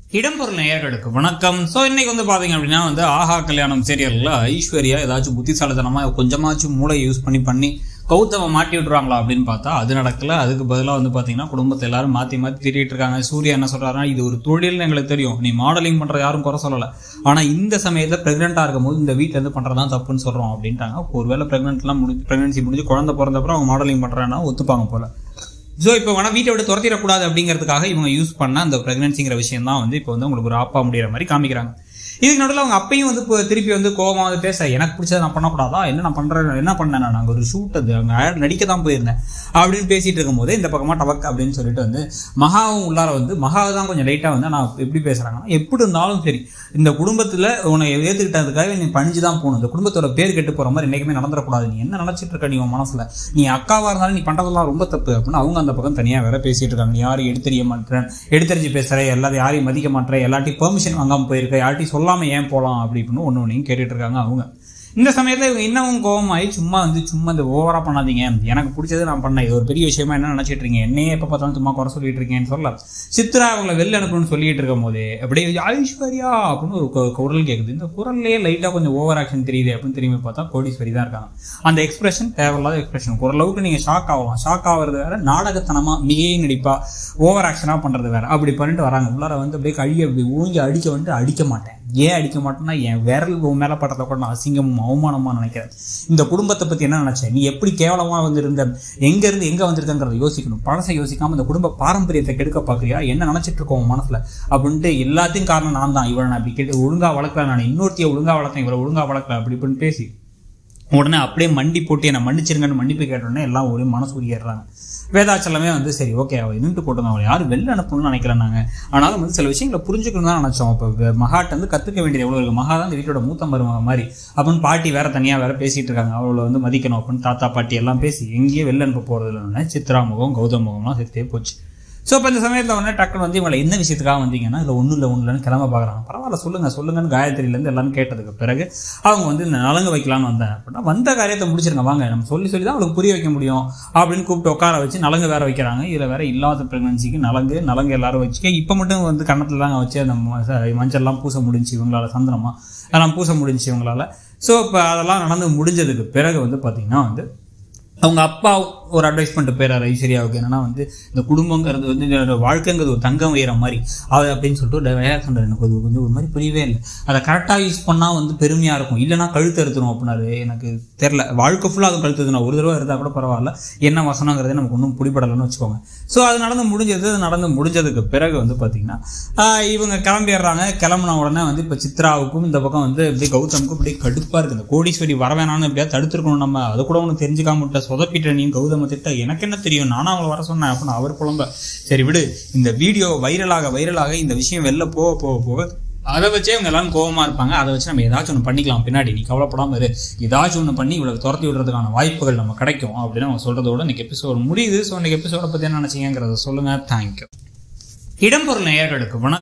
இடம்பொருள் நேயர்களுக்கு வணக்கம் ஸோ இன்னைக்கு வந்து பாத்தீங்க அப்படின்னா வந்து ஆஹா கல்யாணம் சீரியல்ல ஐஸ்வர்யா ஏதாச்சும் புத்திசாலித்தனமா கொஞ்சமாச்சும் மூளை யூஸ் பண்ணி பண்ணி கௌதம மாட்டி விட்டுருவாங்களா அப்படின்னு பார்த்தா அது நடக்கல அதுக்கு பதிலாக வந்து பாத்தீங்கன்னா குடும்பத்தை எல்லாரும் மாத்தி மாத்தி திட்டிட்டு இருக்காங்க சூர்யா என்ன சொல்றாருன்னா இது ஒரு தொழில்னு எங்களுக்கு தெரியும் நீ மாடலிங் பண்ற யாரும் குறை சொல்லல ஆனா இந்த சமயத்துல பிரெக்னெண்டா இருக்கும்போது இந்த வீட்ல இருந்து பண்றதுதான் தப்புன்னு சொல்றோம் அப்படின்ட்டாங்க ஒருவேளை பிரெக்னென்ட்லாம் முடிஞ்சு பிரெக்னன்சி முடிஞ்சு குழந்தை பிறந்தப்பறம் அவங்க மாடலிங் பண்றேன்னா ஒத்துப்பாங்க போல ஸோ இப்போ வேணா வீட்டை விட்டு துரத்திடக்கூடாது அப்படிங்கிறதுக்காக இவங்க யூஸ் பண்ண அந்த பிரெக்னன்சிங்கிற விஷயம் தான் வந்து இப்போ வந்து உங்களுக்கு ஒரு ஆப்பா முடியிற மாதிரி காமிக்கிறாங்க இதுக்கு நடுவில் அவங்க அப்பையும் வந்து இப்போ திருப்பி வந்து கோவமா வந்து பேச எனக்கு பிடிச்சதை நான் பண்ணக்கூடாதா என்ன நான் பண்றேன் என்ன பண்ணேன் நான் அங்கே ஒரு ஷூட் அது அங்கே ad நடிக்க தான் போயிருந்தேன் அப்படின்னு பேசிட்டு இருக்கும்போது இந்த பக்கமா டபக் அப்படின்னு சொல்லிட்டு வந்து மகாவும் உள்ளார வந்து மகா தான் கொஞ்சம் லைட்டாக வந்து நான் எப்படி பேசுறாங்கன்னா எப்படி இருந்தாலும் சரி இந்த குடும்பத்தில் உன்னை ஏற்றுக்கிட்டதுக்காக நீ பணிஞ்சு தான் போகணும் இந்த குடும்பத்தோட பேர் கெட்டு போகிற மாதிரி என்னைக்குமே நடந்துடக்கூடாது நீ என்ன நினச்சிட்டு இருக்க நீ உன் மனசுல நீ அக்காவா இருந்தாலும் நீ பண்றதெல்லாம் ரொம்ப தப்பு அப்படின்னு அவங்க அந்த பக்கம் தனியாக வேற பேசிட்டு இருக்காங்க நீ யாரையும் எடுத்தெறிய மாட்டேன் எடுத்தறிஞ்சு பேசுற எல்லாத்தையும் யாரையும் மதிக்க மாட்டேற எல்லாத்தையும் பெர்மிஷன் வாங்காம போயிருக்க யார்ட்டையும் சொல்லாம ஏன் போகலாம் அப்படி இப்படின்னு ஒன்று ஒன்றையும் கேட்டுட்டு இருக்காங்க அவங்க இந்த சமயத்தில் இவங்க இன்னமும் கோவமாயி சும்மா வந்து சும்மா இந்த ஓவரா பண்ணாதீங்க எனக்கு பிடிச்சது நான் பண்ணேன் இது ஒரு பெரிய விஷயமா என்ன நினைச்சிட்டு இருக்கீங்க என்னையே எப்போ பார்த்தாலும் சும்மா குறை சொல்லிட்டு இருக்கேன்னு சொல்ல சித்ரா அவங்கள வெளில அனுப்பணும்னு சொல்லிட்டு இருக்கும் போதே அப்படியே ஐஸ்வர்யா அப்படின்னு ஒரு கு- குரல் கேட்குது இந்த குரல்லையே லைட்டாக கொஞ்சம் ஓவர் ஆக்ஷன் தெரியுது அப்படின்னு திரும்பி பார்த்தா கோடீஸ்வரி தான் இருக்காங்க அந்த எக்ஸ்பிரஷன் தேவையில்லாத எக்ஸ்பிரஷன் ஓரளவுக்கு நீங்கள் ஷாக் ஆகலாம் ஷாக் ஆகிறது வேற நாடகத்தனமா மிகை நடிப்பா ஓவர் ஆக்ஷனாக பண்றது வேற அப்படி பண்ணிட்டு வராங்க உள்ளார வந்து அப்படியே கழிய அப்படி ஊங்கி அடிக்க வந்துட்டு அடிக்க மாட்டேன் ஏன் அடிக்க மாட்டேன்னா என் விரல் உன் மேல பட்டதை கூட நான் அசிங்கமும் அவமானமா நினைக்கிறேன் இந்த குடும்பத்தை பத்தி என்ன நினைச்சேன் நீ எப்படி கேவலமா வந்து இருந்த எங்க இருந்து எங்க வந்திருக்கங்கிறத யோசிக்கணும் பழசை யோசிக்காம இந்த குடும்ப பாரம்பரியத்தை கெடுக்க பாக்குறியா என்ன நினைச்சிட்டு இருக்கோம் உன் மனசுல அப்படின்ட்டு எல்லாத்தையும் காரணம் நான் தான் இவரை நான் இப்படி கேட்டு ஒழுங்கா வளர்க்கல நான் இன்னொருத்திய ஒழுங்கா வளர்த்தேன் இவரை ஒழுங்கா வளர்க்கல அப்படி இப்படின்னு பேசி உடனே அப்படியே மண்டி போட்டு என்னை மன்னிச்சிருங்கன்னு மன்னிப்பு கேட்டோடனே எல்லாம் ஒரே மனசு உரியறாங்க வேதாச்சலமே வந்து சரி ஓகே அவள் நின்று போட்டோம் அவளை யாரும் வெளில அனுப்பணும்னு நினைக்கிறேன் நாங்கள் ஆனாலும் வந்து சில விஷயங்களை புரிஞ்சுக்கணும் தான் நினச்சோம் இப்போ மகாட்ட வந்து கற்றுக்க வேண்டியது எவ்வளோ இருக்குது மகா தான் இந்த வீட்டோட மூத்த மருமக மாதிரி அப்படின்னு பாட்டி வேற தனியாக வேற பேசிட்டு இருக்காங்க அவளை வந்து மதிக்கணும் அப்படின்னு தாத்தா பாட்டி எல்லாம் பேசி எங்கேயும் வெளில அனுப்ப போகிறது இல்லைன்னு சித்ரா முகம் கௌதம் முகம்லாம் செத்தே போச்சு ஸோ இப்போ இந்த சமயத்தில் உடனே டக்குனு வந்து இவங்களை என்ன விஷயத்துக்காக வந்தீங்கன்னா இல்லை ஒன்றும் இல்லை ஒன்றும் இல்லைன்னு கிளம்ப பார்க்குறாங்க பரவாயில்ல சொல்லுங்கள் சொல்லுங்கன்னு காயத்ரியிலேருந்து எல்லாரும் கேட்டதுக்கு பிறகு அவங்க வந்து இந்த நலங்கு வைக்கலாம்னு வந்தேன் அப்படின்னா வந்த காரியத்தை முடிச்சிருங்க வாங்க நம்ம சொல்லி சொல்லி தான் அவங்களுக்கு புரிய வைக்க முடியும் அப்படின்னு கூப்பிட்டு உட்கார வச்சு நலங்கு வேற வைக்கிறாங்க இதில் வேற இல்லாத ப்ரெக்னன்சிக்கு நலங்கு நலங்கு எல்லாரும் வச்சுக்க இப்போ மட்டும் வந்து கன்னத்தில் தாங்க வச்சு அந்த ம- ச- மஞ்சள்லாம் பூச முடிஞ்சு இவங்களால சந்திரமா அதெல்லாம் பூச முடிஞ்சு இவங்களால ஸோ இப்போ அதெல்லாம் நடந்து முடிஞ்சதுக்கு பிறகு வந்து பார்த்தீங்கன்னா வந்து அவங்க அப்பா ஒரு அட்வைஸ் பண்ணிட்டு போயிறாரு ஐஸ்வர்யாவுக்கு என்னன்னா வந்து இந்த குடும்பங்கிறது வந்து இந்த வாழ்க்கைங்கிறது ஒரு தங்கம் உயர மாதிரி அது அப்படின்னு சொல்லிட்டு ஒரு வேலை சொன்னார் எனக்கு அது கொஞ்சம் ஒரு மாதிரி புரியவே இல்லை அதை கரெக்டாக யூஸ் பண்ணால் வந்து பெருமையாக இருக்கும் இல்லைனா கழுத்து அறுத்துரும் அப்படின்னாரு எனக்கு தெரில வாழ்க்கை ஃபுல்லாக அது கழுத்து நான் ஒரு தடவை இருந்தால் கூட பரவாயில்ல என்ன வசனங்கிறது நமக்கு ஒன்றும் பிடிபடலைன்னு வச்சுக்கோங்க ஸோ அது நடந்து முடிஞ்சது அது நடந்து முடிஞ்சதுக்கு பிறகு வந்து பார்த்தீங்கன்னா ஆஹ் இவங்க கிளம்பிடுறாங்க கிளம்புன உடனே வந்து இப்போ சித்ராவுக்கும் இந்த பக்கம் வந்து இப்படி கௌதமுக்கும் இப்படி கடுப்பாக இருக்குது இந்த கோடீஸ்வரி வர வேணாம்னு எப்படியா தடுத்துருக்கணும் நம்ம அதை கூட உனக்கு தெரிஞ்சுக்காம விட்ட சொதப்பிட்ட நீ கௌதம திட்ட எனக்கு என்ன தெரியும் நானும் அவங்கள வர சொன்னேன் அப்படின்னு அவர் புலம்ப சரி விடு இந்த வீடியோ வைரலாக வைரலாக இந்த விஷயம் வெளில போக போக போக அதை வச்சே இவங்க எல்லாரும் கோவமா இருப்பாங்க அதை வச்சு நம்ம ஏதாச்சும் ஒன்று பண்ணிக்கலாம் பின்னாடி நீ கவலைப்படாம இரு ஏதாச்சும் ஒன்று பண்ணி இவ்வளவு துரத்தி விடுறதுக்கான வாய்ப்புகள் நம்ம கிடைக்கும் அப்படின்னு அவங்க சொல்றதோட இன்னைக்கு எபிசோட் முடியுது ஸோ இன்னைக்கு எபிசோட பத்தி என்ன நினைச்சீங்கிறத சொல்லுங்க தேங்க்யூ இடம்பொருள் நேயர்களுக்கு வணக்கம்